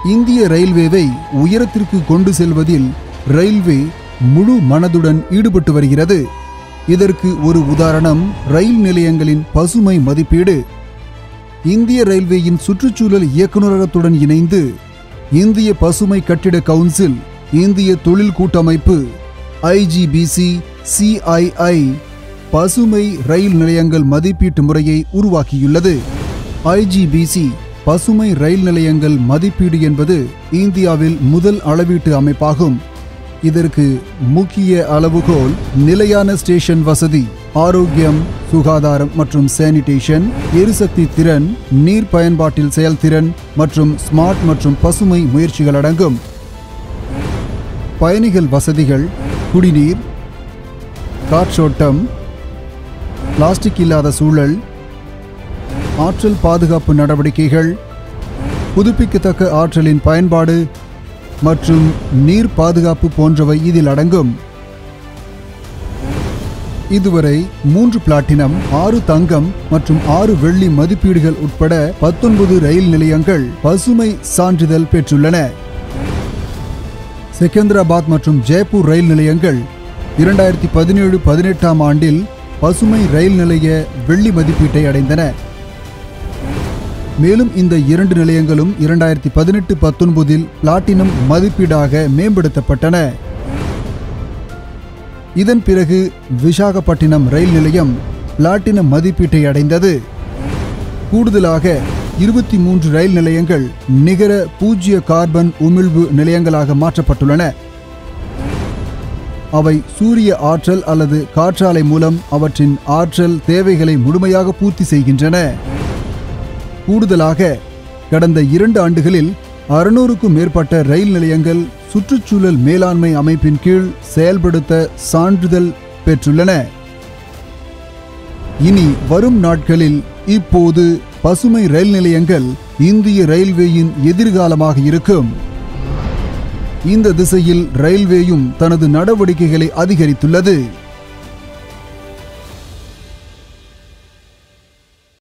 இந்திய ரயில்வேவை உயரத்திற்கு கொண்டு செல்வதில் ரயில்வே முழு மனதுடன் ஈடுபட்டு வருகிறது இதற்கு ஒரு உதாரணம் ரயில் நிலையங்களின் பசுமை மதிப்பீடு இந்திய ரயில்வேயின் சுற்றுச்சூழல் இயக்குநரகத்துடன் இணைந்து இந்திய பசுமை கட்டிட கவுன்சில் இந்திய தொழில் கூட்டமைப்பு ஐஜிபிசி சிஐஐ பசுமை ரயில் நிலையங்கள் மதிப்பீட்டு முறையை உருவாக்கியுள்ளது ஐஜிபிசி பசுமை ரயில் நிலையங்கள் மதிப்பீடு என்பது இந்தியாவில் முதல் அளவீட்டு அமைப்பாகும் இதற்கு முக்கிய அளவுகோல் நிலையான ஸ்டேஷன் வசதி ஆரோக்கியம் சுகாதாரம் மற்றும் சானிடேஷன் எரிசக்தி திறன் நீர் பயன்பாட்டில் செயல்திறன் மற்றும் ஸ்மார்ட் மற்றும் பசுமை முயற்சிகள் அடங்கும் பயணிகள் வசதிகள் குடிநீர் காற்றோட்டம் பிளாஸ்டிக் இல்லாத சூழல் ஆற்றல் பாதுகாப்பு நடவடிக்கைகள் புதுப்பிக்கத்தக்க ஆற்றலின் பயன்பாடு மற்றும் நீர் பாதுகாப்பு போன்றவை இதில் அடங்கும் இதுவரை மூன்று பிளாட்டினம் ஆறு தங்கம் மற்றும் ஆறு வெள்ளி மதிப்பீடுகள் உட்பட பத்தொன்பது ரயில் நிலையங்கள் பசுமை சான்றிதழ் பெற்றுள்ளன செகந்திராபாத் மற்றும் ஜெய்ப்பூர் ரயில் நிலையங்கள் இரண்டாயிரத்தி பதினேழு பதினெட்டாம் ஆண்டில் பசுமை ரயில் நிலைய வெள்ளி மதிப்பீட்டை அடைந்தன மேலும் இந்த இரண்டு நிலையங்களும் இரண்டாயிரத்தி பதினெட்டு பத்தொன்பதில் பிளாட்டினம் மதிப்பீடாக மேம்படுத்தப்பட்டன இதன் பிறகு விசாகப்பட்டினம் ரயில் நிலையம் பிளாட்டினம் மதிப்பீட்டை அடைந்தது கூடுதலாக இருபத்தி மூன்று ரயில் நிலையங்கள் நிகர பூஜ்ய கார்பன் உமிழ்வு நிலையங்களாக மாற்றப்பட்டுள்ளன அவை சூரிய ஆற்றல் அல்லது காற்றாலை மூலம் அவற்றின் ஆற்றல் தேவைகளை முழுமையாக பூர்த்தி செய்கின்றன கூடுதலாக கடந்த இரண்டு ஆண்டுகளில் அறுநூறுக்கும் மேற்பட்ட ரயில் நிலையங்கள் சுற்றுச்சூழல் மேலாண்மை அமைப்பின் கீழ் செயல்படுத்த சான்றிதழ் பெற்றுள்ளன இனி வரும் நாட்களில் இப்போது பசுமை ரயில் நிலையங்கள் இந்திய ரயில்வேயின் எதிர்காலமாக இருக்கும் இந்த திசையில் ரயில்வேயும் தனது நடவடிக்கைகளை அதிகரித்துள்ளது